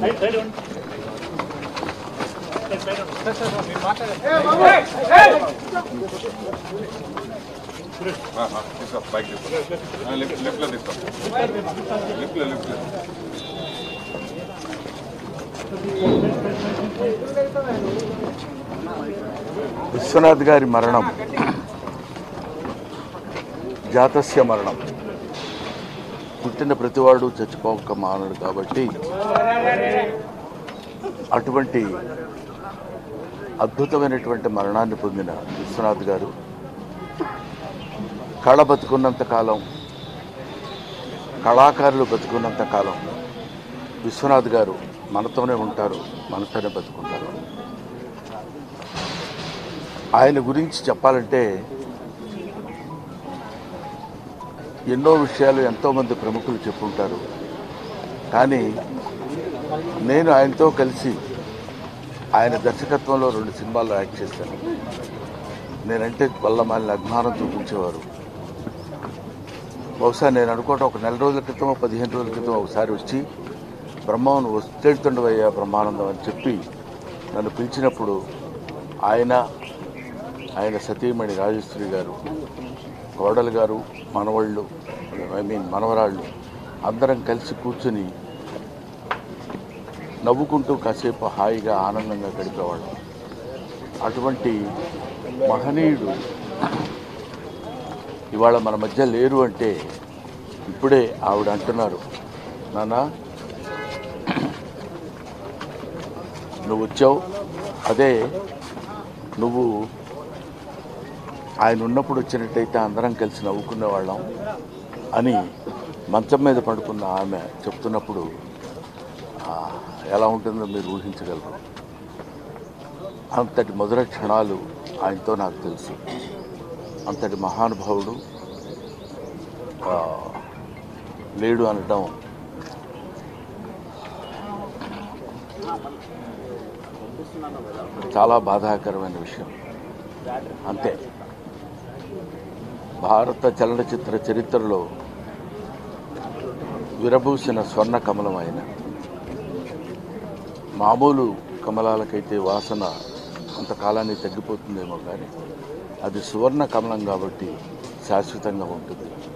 తీసుకో బైక్ తీసుకో లెఫ్ట్ లెఫ్ట్లో తీసుకో లెఫ్ట్లో లెఫ్ట్లో విశ్వనాథ్ గారి మరణం జాతస్య మరణం పుట్టిన ప్రతివాడు చచ్చిపోక మానడు కాబట్టి అటువంటి అద్భుతమైనటువంటి మరణాన్ని పొందిన విశ్వనాథ్ గారు కళ బతుకున్నంత కాలం కళాకారులు బతుకున్నంత కాలం విశ్వనాథ్ గారు మనతోనే ఉంటారు మనతోనే బతుకుంటారు ఆయన గురించి చెప్పాలంటే ఎన్నో విషయాలు ఎంతోమంది ప్రముఖులు చెప్పుంటారు కానీ నేను ఆయనతో కలిసి ఆయన దర్శకత్వంలో రెండు సినిమాల్లో యాక్ట్ చేశాను నేనంటే వల్ల మళ్ళీ అభిమానం చూపించేవారు బహుశా నేను అనుకోవటం ఒక నెల రోజుల క్రితం పదిహేను రోజుల క్రితం ఒకసారి వచ్చి బ్రహ్మను వస్తేడుతుండవయ్యా బ్రహ్మానందం అని చెప్పి నన్ను పిలిచినప్పుడు ఆయన ఆయన సతీమణి రాజేశ్వరి గారు కోడలు గారు మనవళ్ళు ఐ మీన్ మనవరాళ్ళు అందరం కలిసి కూర్చుని నవ్వుకుంటూ కాసేపు హాయిగా ఆనందంగా గడిపేవాళ్ళం అటువంటి మహనీయుడు ఇవాళ మన మధ్య లేరు అంటే ఇప్పుడే ఆవిడ అంటున్నారు నాన్న నువ్వు వచ్చావు అదే నువ్వు ఆయన ఉన్నప్పుడు వచ్చినట్టయితే అందరం కలిసి నవ్వుకునేవాళ్ళం అని మంచం మీద పడుకున్న ఆమె చెప్తున్నప్పుడు ఆ, ఎలా ఉంటుందో మీరు ఊహించగలరు అంతటి మధుర క్షణాలు ఆయనతో నాకు తెలుసు అంతటి మహానుభావుడు ఆ, లేడు అనడం చాలా బాధాకరమైన విషయం అంతే భారత చలనచిత్ర చరిత్రలో విరబూసిన స్వర్ణ కమలం ఆయన మామూలు కమలాలకైతే వాసన కొంతకాలానికి తగ్గిపోతుందేమో కానీ అది సువర్ణ కమలం కాబట్టి శాశ్వతంగా ఉంటుంది